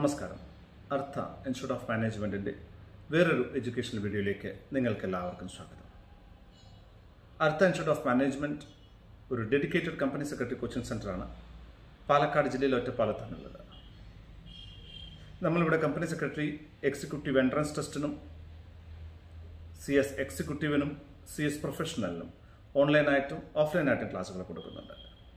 നമസ്കാരം അർത്ഥ institute of മാനേജ്മെൻറ്റിൻ്റെ വേറൊരു എഡ്യൂക്കേഷണൽ വീഡിയോയിലേക്ക് നിങ്ങൾക്ക് എല്ലാവർക്കും സ്വാഗതം അർത്ഥ ഇൻസ്റ്റിറ്റ്യൂട്ട് ഓഫ് മാനേജ്മെൻറ്റ് ഒരു ഡെഡിക്കേറ്റഡ് കമ്പനി സെക്രട്ടറി കോച്ചിങ് സെൻ്ററാണ് പാലക്കാട് ജില്ലയിൽ ഒറ്റപ്പാലത്താണുള്ളത് നമ്മളിവിടെ കമ്പനി സെക്രട്ടറി എക്സിക്യൂട്ടീവ് എൻട്രൻസ് ടെസ്റ്റിനും സി എസ് എക്സിക്യൂട്ടീവിനും സി എസ് പ്രൊഫഷണലിനും ഓൺലൈനായിട്ടും ഓഫ്ലൈനായിട്ടും ക്ലാസ്സുകൾ കൊടുക്കുന്നുണ്ട്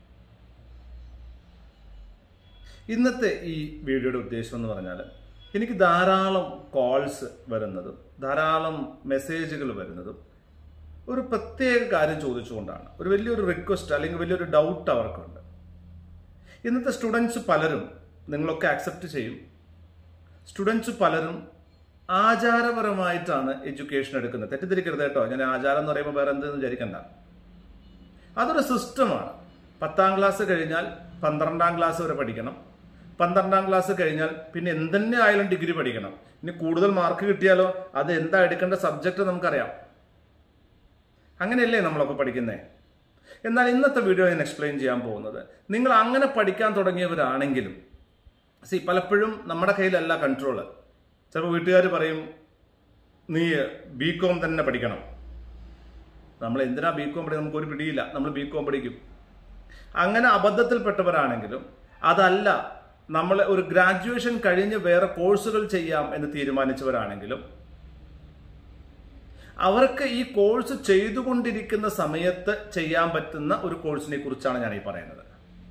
ഇന്നത്തെ ഈ വീഡിയോയുടെ ഉദ്ദേശം എന്ന് പറഞ്ഞാൽ എനിക്ക് ധാരാളം കോൾസ് വരുന്നതും ധാരാളം മെസ്സേജുകൾ വരുന്നതും ഒരു പ്രത്യേക കാര്യം ചോദിച്ചുകൊണ്ടാണ് ഒരു വലിയൊരു റിക്വസ്റ്റ് അല്ലെങ്കിൽ വലിയൊരു ഡൗട്ട് അവർക്കുണ്ട് ഇന്നത്തെ സ്റ്റുഡൻസ് പലരും നിങ്ങളൊക്കെ അക്സെപ്റ്റ് ചെയ്യും സ്റ്റുഡൻസ് പലരും ആചാരപരമായിട്ടാണ് എഡ്യൂക്കേഷൻ എടുക്കുന്നത് തെറ്റിദ്ധരിക്കരുത് കേട്ടോ ഞാൻ ആചാരം എന്ന് പറയുമ്പോൾ വേറെ എന്തെന്ന് വിചാരിക്കണ്ട അതൊരു സിസ്റ്റമാണ് പത്താം ക്ലാസ് കഴിഞ്ഞാൽ പന്ത്രണ്ടാം ക്ലാസ് വരെ പഠിക്കണം പന്ത്രണ്ടാം ക്ലാസ് കഴിഞ്ഞാൽ പിന്നെ എന്തെന്നെ ആയാലും ഡിഗ്രി പഠിക്കണം ഇനി കൂടുതൽ മാർക്ക് കിട്ടിയാലോ അത് എന്താ എടുക്കേണ്ട സബ്ജക്റ്റ് നമുക്കറിയാം അങ്ങനെയല്ലേ നമ്മളൊക്കെ പഠിക്കുന്നേ എന്നാൽ ഇന്നത്തെ വീഡിയോ ഞാൻ എക്സ്പ്ലെയിൻ ചെയ്യാൻ പോകുന്നത് നിങ്ങൾ അങ്ങനെ പഠിക്കാൻ തുടങ്ങിയവരാണെങ്കിലും സി പലപ്പോഴും നമ്മുടെ കയ്യിലല്ല കൺട്രോള് ചിലപ്പോൾ വീട്ടുകാർ പറയും നീ ബി കോം തന്നെ പഠിക്കണം നമ്മൾ എന്തിനാ ബി കോം പഠിക്കും നമുക്കൊരു പിടിയില്ല നമ്മൾ ബി കോം പഠിക്കും അങ്ങനെ അബദ്ധത്തിൽപ്പെട്ടവരാണെങ്കിലും അതല്ല നമ്മൾ ഒരു ഗ്രാജുവേഷൻ കഴിഞ്ഞ് വേറെ കോഴ്സുകൾ ചെയ്യാം എന്ന് തീരുമാനിച്ചവരാണെങ്കിലും അവർക്ക് ഈ കോഴ്സ് ചെയ്തുകൊണ്ടിരിക്കുന്ന സമയത്ത് ചെയ്യാൻ പറ്റുന്ന ഒരു കോഴ്സിനെ കുറിച്ചാണ് ഞാൻ ഈ പറയുന്നത്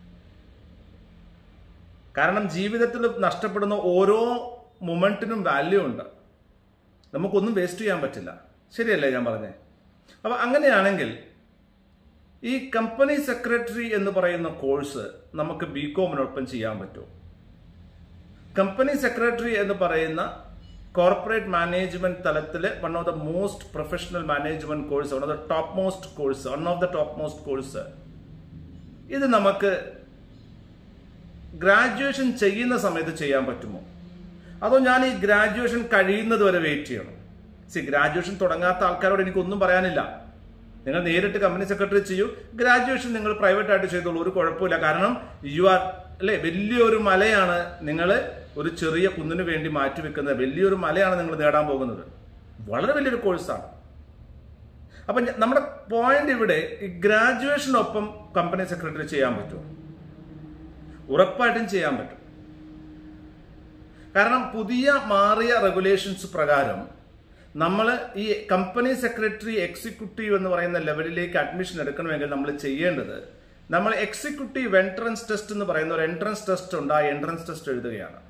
കാരണം ജീവിതത്തിൽ നഷ്ടപ്പെടുന്ന ഓരോ മൊമെന്റിനും വാല്യൂ ഉണ്ട് നമുക്കൊന്നും വേസ്റ്റ് ചെയ്യാൻ പറ്റില്ല ശരിയല്ലേ ഞാൻ പറഞ്ഞേ അപ്പൊ അങ്ങനെയാണെങ്കിൽ ഈ കമ്പനി സെക്രട്ടറി എന്ന് പറയുന്ന കോഴ്സ് നമുക്ക് ബി കോമിനൊപ്പം ചെയ്യാൻ പറ്റുമോ കമ്പനി സെക്രട്ടറി എന്ന് പറയുന്ന കോർപ്പറേറ്റ് മാനേജ്മെന്റ് തലത്തിലെ one of the most professional management course one of the top most course one of the top most course ഇത് നമുക്ക് ഗ്രാജുവേഷൻ ചെയ്യുന്ന സമയത്ത് ചെയ്യാൻ പറ്റുമോ അതോ ഞാൻ ഈ ഗ്രാജുവേഷൻ കഴിയുന്നത് വരെ വെയിറ്റ് ചെയ്യണം സി ഗ്രാജുവേഷൻ തുടങ്ങാത്ത ആൾക്കാരോട് എനിക്കൊന്നും പറയാനില്ല നിങ്ങൾ നേരിട്ട് കമ്പനി സെക്രട്ടറി ചെയ്യൂ ഗ്രാജുവേഷൻ നിങ്ങൾ പ്രൈവറ്റ് ആയിട്ട് ചെയ്തോളൂ ഒരു കുഴപ്പമില്ല കാരണം യു ആർ അല്ലെ വലിയൊരു മലയാണ് നിങ്ങൾ ഒരു ചെറിയ കുന്നിന് വേണ്ടി മാറ്റിവെക്കുന്നത് വലിയൊരു മലയാണ് നിങ്ങൾ നേടാൻ പോകുന്നത് വളരെ വലിയൊരു കോഴ്സാണ് അപ്പൊ ഞ- നമ്മുടെ പോയിന്റ് ഇവിടെ ഈ ഗ്രാജുവേഷനൊപ്പം കമ്പനി സെക്രട്ടറി ചെയ്യാൻ പറ്റുമോ ഉറപ്പായിട്ടും ചെയ്യാൻ പറ്റും കാരണം പുതിയ മാറിയ റെഗുലേഷൻസ് പ്രകാരം നമ്മൾ ഈ കമ്പനി സെക്രട്ടറി എക്സിക്യൂട്ടീവ് എന്ന് പറയുന്ന ലെവലിലേക്ക് അഡ്മിഷൻ എടുക്കണമെങ്കിൽ നമ്മൾ ചെയ്യേണ്ടത് നമ്മൾ എക്സിക്യൂട്ടീവ് എൻട്രൻസ് ടെസ്റ്റ് എന്ന് പറയുന്ന ഒരു എൻട്രൻസ് ടെസ്റ്റ് ഉണ്ട് ആ എൻട്രൻസ് ടെസ്റ്റ് എഴുതുകയാണ്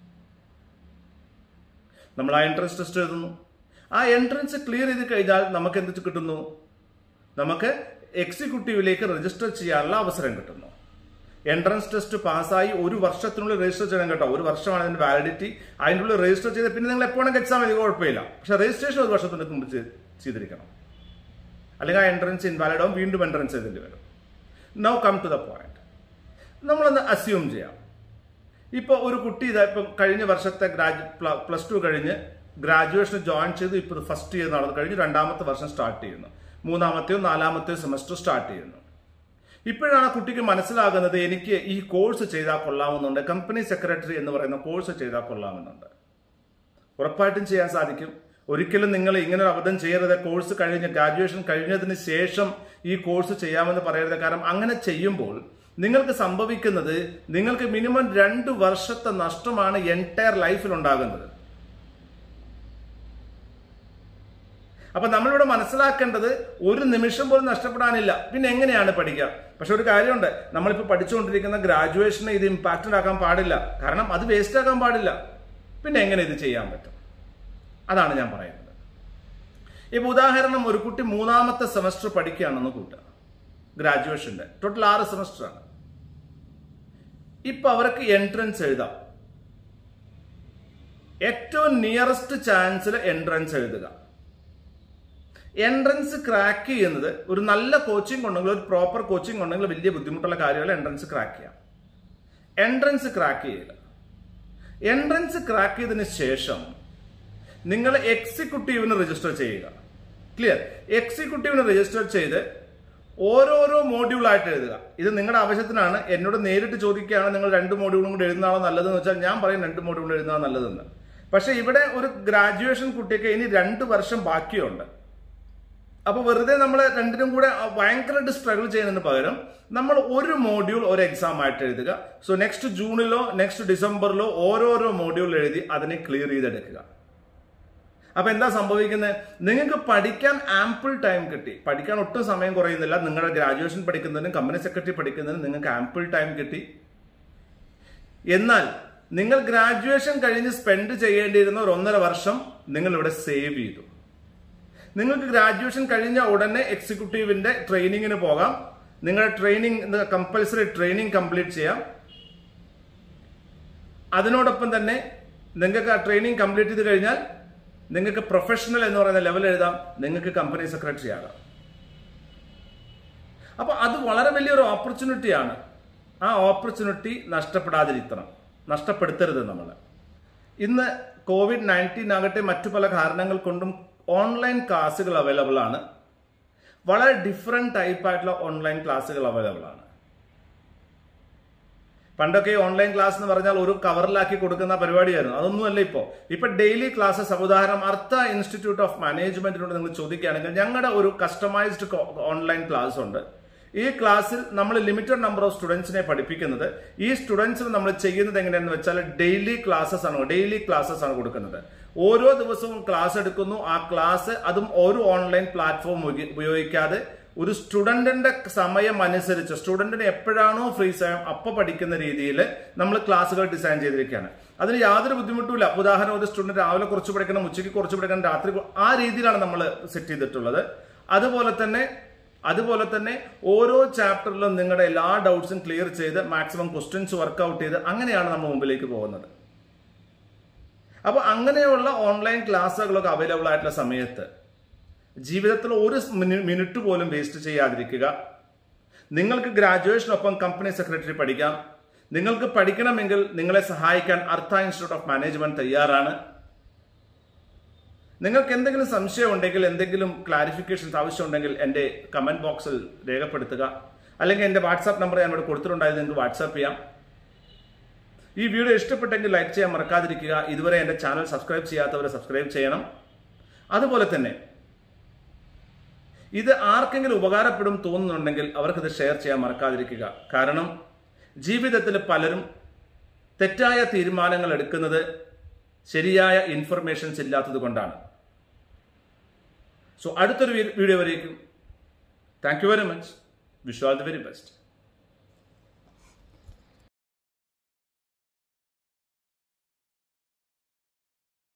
നമ്മൾ ആ എൻട്രൻസ് ടെസ്റ്റ് എഴുതുന്നു ആ എൻട്രൻസ് ക്ലിയർ ചെയ്ത് കഴിഞ്ഞാൽ നമുക്ക് എന്ത് കിട്ടുന്നു നമുക്ക് എക്സിക്യൂട്ടീവിലേക്ക് രജിസ്റ്റർ ചെയ്യാനുള്ള അവസരം കിട്ടുന്നു എൻട്രൻസ് ടെസ്റ്റ് പാസ്സായി ഒരു വർഷത്തിനുള്ളിൽ രജിസ്റ്റർ ചെയ്യണം കേട്ടോ ഒരു വർഷമാണ് അതിന്റെ വാലിഡിറ്റി അതിൻ്റെ ഉള്ളിൽ രജിസ്റ്റർ ചെയ്ത് പിന്നെ നിങ്ങൾ എപ്പോഴെങ്കിലും എക്സാം എഴുതി കുഴപ്പമില്ല പക്ഷെ രജിസ്ട്രേഷൻ ഒരു വർഷത്തിന് മുമ്പ് ചെയ്- ചെയ്തിരിക്കണം അല്ലെങ്കിൽ ആ എൻട്രൻസ് ഇൻവാലിഡ് ആവും വീണ്ടും എൻട്രൻസ് ചെയ്തേണ്ടി വരും now come to the point നമ്മളൊന്ന് അസ്യൂം ചെയ്യാം ഇപ്പോൾ ഒരു കുട്ടി ഇതാ ഇപ്പം കഴിഞ്ഞ വർഷത്തെ ഗ്രാജു പ്ലസ് ടു കഴിഞ്ഞ് ഗ്രാജുവേഷൻ ജോയിൻ ചെയ്ത് ഇപ്പോൾ ഫസ്റ്റ് ഇയർ നടന്നു കഴിഞ്ഞ് രണ്ടാമത്തെ വർഷം സ്റ്റാർട്ട് ചെയ്യുന്നു മൂന്നാമത്തെയോ നാലാമത്തെയോ സെമസ്റ്റർ സ്റ്റാർട്ട് ചെയ്യുന്നു ഇപ്പോഴാണ് ആ കുട്ടിക്ക് മനസ്സിലാകുന്നത് എനിക്ക് ഈ കോഴ്സ് ചെയ്താൽ കൊള്ളാമെന്നുണ്ട് കമ്പനി സെക്രട്ടറി എന്ന് പറയുന്ന കോഴ്സ് ചെയ്താൽ കൊള്ളാമെന്നുണ്ട് ഉറപ്പായിട്ടും ചെയ്യാൻ സാധിക്കും ഒരിക്കലും നിങ്ങൾ ഇങ്ങനെ ഒരു അബദ്ധം ചെയ്യരുത് കോഴ്സ് കഴിഞ്ഞ് ഗ്രാജുവേഷൻ കഴിഞ്ഞതിന് ശേഷം ഈ കോഴ്സ് ചെയ്യാമെന്ന് പറയരുത് കാരണം അങ്ങനെ ചെയ്യുമ്പോൾ നിങ്ങൾക്ക് സംഭവിക്കുന്നത് നിങ്ങൾക്ക് മിനിമം രണ്ട് വർഷത്തെ നഷ്ടമാണ് എൻറ്റയർ ലൈഫിൽ ഉണ്ടാകുന്നത് അപ്പൊ നമ്മളിവിടെ മനസ്സിലാക്കേണ്ടത് ഒരു നിമിഷം പോലും നഷ്ടപ്പെടാനില്ല പിന്നെ എങ്ങനെയാണ് പഠിക്കുക പക്ഷെ ഒരു കാര്യമുണ്ട് നമ്മളിപ്പോൾ പഠിച്ചുകൊണ്ടിരിക്കുന്ന ഗ്രാജുവേഷനെ ഇത് ഇമ്പാക്റ്റഡ് ആക്കാൻ പാടില്ല കാരണം അത് വേസ്റ്റ് ആക്കാൻ പാടില്ല പിന്നെ എങ്ങനെ ഇത് ചെയ്യാൻ പറ്റും അതാണ് ഞാൻ പറയുന്നത് ഇപ്പൊ ഉദാഹരണം ഒരു കുട്ടി മൂന്നാമത്തെ സെമസ്റ്റർ പഠിക്കുകയാണെന്ന് കൂട്ടുക ഗ്രാജുവേഷന്റെ ടോട്ടൽ ആറ് സെമസ്റ്റർ ആണ് ഇപ്പൊ അവർക്ക് എൻട്രൻസ് എഴുതാം ഏറ്റവും നിയറസ്റ്റ് ചാൻസിൽ എൻട്രൻസ് എഴുതുക എൻട്രൻസ് ക്രാക്ക് ചെയ്യുന്നത് ഒരു നല്ല കോച്ചിങ് ഉണ്ടെങ്കിൽ ഒരു പ്രോപ്പർ കോച്ചിങ് ഉണ്ടെങ്കിൽ വലിയ ബുദ്ധിമുട്ടുള്ള കാര്യമല്ല എൻട്രൻസ് ക്രാക്ക് ചെയ്യാം എൻട്രൻസ് ക്രാക്ക് ചെയ്യുക എൻട്രൻസ് ക്രാക്ക് ചെയ്തതിന് ശേഷം നിങ്ങൾ എക്സിക്യൂട്ടീവിന് രജിസ്റ്റർ ചെയ്യുക ക്ലിയർ എക്സിക്യൂട്ടീവിന് രജിസ്റ്റർ ചെയ്ത് ഓരോരോ മോഡ്യൂൾ ആയിട്ട് എഴുതുക ഇത് നിങ്ങളുടെ ആവശ്യത്തിനാണ് എന്നോട് നേരിട്ട് ചോദിക്കുകയാണ് നിങ്ങൾ രണ്ട് മോഡ്യൂളും കൂടി എഴുതുന്നതാണോ നല്ലതെന്ന് വെച്ചാൽ ഞാൻ പറയും രണ്ട് മോഡ്യൂൾ എഴുതുന്നതാണ് നല്ലതെന്ന് പക്ഷെ ഇവിടെ ഒരു ഗ്രാജുവേഷൻ കുട്ടിക്ക് ഇനി രണ്ട് വർഷം ബാക്കിയുണ്ട് അപ്പൊ വെറുതെ നമ്മൾ രണ്ടിനും കൂടെ ഭയങ്കരമായിട്ട് സ്ട്രഗിൾ ചെയ്യുന്നതിന് പകരം നമ്മൾ ഒരു മോഡ്യൂൾ ഒരു എക്സാം ആയിട്ട് എഴുതുക സോ നെക്സ്റ്റ് ജൂണിലോ നെക്സ്റ്റ് ഡിസംബറിലോ ഓരോരോ മോഡ്യൂൾ എഴുതി അതിനെ ക്ലിയർ ചെയ്തെടുക്കുക അപ്പൊ എന്താ സംഭവിക്കുന്നത് നിങ്ങൾക്ക് പഠിക്കാൻ ആമ്പിൾ ടൈം കിട്ടി പഠിക്കാൻ ഒട്ടും സമയം കുറയുന്നില്ല നിങ്ങളുടെ ഗ്രാജുവേഷൻ പഠിക്കുന്നതിനും കമ്പനി സെക്രട്ടറി പഠിക്കുന്നതിനും നിങ്ങൾക്ക് ആമ്പിൾ ടൈം കിട്ടി എന്നാൽ നിങ്ങൾ ഗ്രാജുവേഷൻ കഴിഞ്ഞ് സ്പെൻഡ് ചെയ്യേണ്ടിയിരുന്ന ഒരു ഒന്നര വർഷം നിങ്ങൾ ഇവിടെ സേവ് ചെയ്തു നിങ്ങൾക്ക് ഗ്രാജുവേഷൻ കഴിഞ്ഞ ഉടനെ എക്സിക്യൂട്ടീവിന്റെ ട്രെയിനിങ്ങിന് പോകാം നിങ്ങളുടെ ട്രെയിനിങ് കമ്പൽസറി ട്രെയിനിങ് കംപ്ലീറ്റ് ചെയ്യാം അതിനോടൊപ്പം തന്നെ നിങ്ങൾക്ക് ആ ട്രെയിനിങ് കംപ്ലീറ്റ് ചെയ്ത് കഴിഞ്ഞാൽ നിങ്ങൾക്ക് പ്രൊഫഷണൽ എന്ന് പറയുന്ന ലെവൽ എഴുതാം നിങ്ങൾക്ക് കമ്പനി സെക്രട്ടറി ആകാം അപ്പൊ അത് വളരെ വലിയൊരു ഓപ്പർച്യൂണിറ്റിയാണ് ആ ഓപ്പർച്യൂണിറ്റി നഷ്ടപ്പെടാതിരിക്കണം നഷ്ടപ്പെടുത്തരുത് നമ്മൾ ഇന്ന് കോവിഡ് നയൻറ്റീൻ ആകട്ടെ മറ്റു പല കാരണങ്ങൾ കൊണ്ടും ഓൺലൈൻ ക്ലാസ്സുകൾ അവൈലബിൾ ആണ് വളരെ ഡിഫറെന്റ് ടൈപ്പ് ആയിട്ടുള്ള ഓൺലൈൻ ക്ലാസ്സുകൾ അവൈലബിൾ ആണ് പണ്ടൊക്കെ ഓൺലൈൻ ക്ലാസ് എന്ന് പറഞ്ഞാൽ ഒരു കവറിലാക്കി കൊടുക്കുന്ന പരിപാടിയായിരുന്നു അതൊന്നുമല്ല ഇപ്പോ ഇപ്പൊ ഡെയിലി ക്ലാസ്സസ് ഉദാഹരണം അർത്ഥ ഇൻസ്റ്റിറ്റ്യൂട്ട് ഓഫ് മാനേജ്മെന്റിനോട് നിങ്ങൾ ചോദിക്കുകയാണെങ്കിൽ ഞങ്ങളുടെ ഒരു കസ്റ്റമൈസ്ഡ് ഓൺലൈൻ ക്ലാസ് ഉണ്ട് ഈ ക്ലാസ്സിൽ നമ്മൾ ലിമിറ്റഡ് നമ്പർ ഓഫ് സ്റ്റുഡൻസിനെ പഠിപ്പിക്കുന്നത് ഈ സ്റ്റുഡൻസിന് നമ്മൾ ചെയ്യുന്നത് എങ്ങനെയാണെന്ന് വെച്ചാൽ ഡെയിലി ക്ലാസ്സസ് ആണ് ഡെയിലി ക്ലാസ്സസ് ആണ് കൊടുക്കുന്നത് ഓരോ ദിവസവും ക്ലാസ് എടുക്കുന്നു ആ ക്ലാസ് അതും ഒരു ഓൺലൈൻ പ്ലാറ്റ്ഫോം ഉപയോഗിക്കാതെ ഒരു സ്റ്റുഡന്റിന്റെ സമയം അനുസരിച്ച് സ്റ്റുഡന്റിന് എപ്പോഴാണോ ഫ്രീ സമയം അപ്പൊ പഠിക്കുന്ന രീതിയിൽ നമ്മൾ ക്ലാസ്സുകൾ ഡിസൈൻ ചെയ്തിരിക്കുകയാണ് അതിന് യാതൊരു ബുദ്ധിമുട്ടുമില്ല ഉദാഹരണം ഒരു സ്റ്റുഡന്റ് രാവിലെ കുറച്ച് പഠിക്കണം ഉച്ചയ്ക്ക് കുറച്ച് പഠിക്കണം രാത്രി ആ രീതിയിലാണ് നമ്മൾ സെറ്റ് ചെയ്തിട്ടുള്ളത് അതുപോലെ തന്നെ അതുപോലെ തന്നെ ഓരോ ചാപ്റ്ററിലും നിങ്ങളുടെ എല്ലാ ഡൗട്ട്സും ക്ലിയർ ചെയ്ത് മാക്സിമം ക്വസ്റ്റ്യൻസ് വർക്ക്ഔട്ട് ചെയ്ത് അങ്ങനെയാണ് നമ്മൾ മുമ്പിലേക്ക് പോകുന്നത് അപ്പോൾ അങ്ങനെയുള്ള ഓൺലൈൻ ക്ലാസ്സുകളൊക്കെ അവൈലബിൾ ആയിട്ടുള്ള സമയത്ത് ജീവിതത്തിൽ ഒരു മിനിറ്റ് പോലും വേസ്റ്റ് ചെയ്യാതിരിക്കുക നിങ്ങൾക്ക് ഗ്രാജുവേഷനൊപ്പം കമ്പനി സെക്രട്ടറി പഠിക്കാം നിങ്ങൾക്ക് പഠിക്കണമെങ്കിൽ നിങ്ങളെ സഹായിക്കാൻ അർത്ഥ ഇൻസ്റ്റിറ്റ്യൂട്ട് ഓഫ് മാനേജ്മെന്റ് തയ്യാറാണ് നിങ്ങൾക്ക് എന്തെങ്കിലും സംശയം ഉണ്ടെങ്കിൽ എന്തെങ്കിലും ക്ലാരിഫിക്കേഷൻസ് ആവശ്യമുണ്ടെങ്കിൽ എൻ്റെ കമന്റ് ബോക്സിൽ രേഖപ്പെടുത്തുക അല്ലെങ്കിൽ എൻ്റെ വാട്സാപ്പ് നമ്പർ ഞാൻ ഇവിടെ കൊടുത്തിട്ടുണ്ടായത് നിങ്ങൾക്ക് വാട്സാപ്പ് ചെയ്യാം ഈ വീഡിയോ ഇഷ്ടപ്പെട്ടെങ്കിൽ ലൈക്ക് ചെയ്യാൻ മറക്കാതിരിക്കുക ഇതുവരെ എൻ്റെ ചാനൽ സബ്സ്ക്രൈബ് ചെയ്യാത്തവരെ സബ്സ്ക്രൈബ് ചെയ്യണം അതുപോലെ തന്നെ ഇത് ആർക്കെങ്കിലും ഉപകാരപ്പെടും തോന്നുന്നുണ്ടെങ്കിൽ അവർക്കിത് ഷെയർ ചെയ്യാൻ മറക്കാതിരിക്കുക കാരണം ജീവിതത്തിൽ പലരും തെറ്റായ തീരുമാനങ്ങൾ എടുക്കുന്നത് ശരിയായ ഇൻഫർമേഷൻസ് ഇല്ലാത്തത് കൊണ്ടാണ് സോ അടുത്തൊരു വീഡിയോ വരേക്കും thank you very much wish all the very best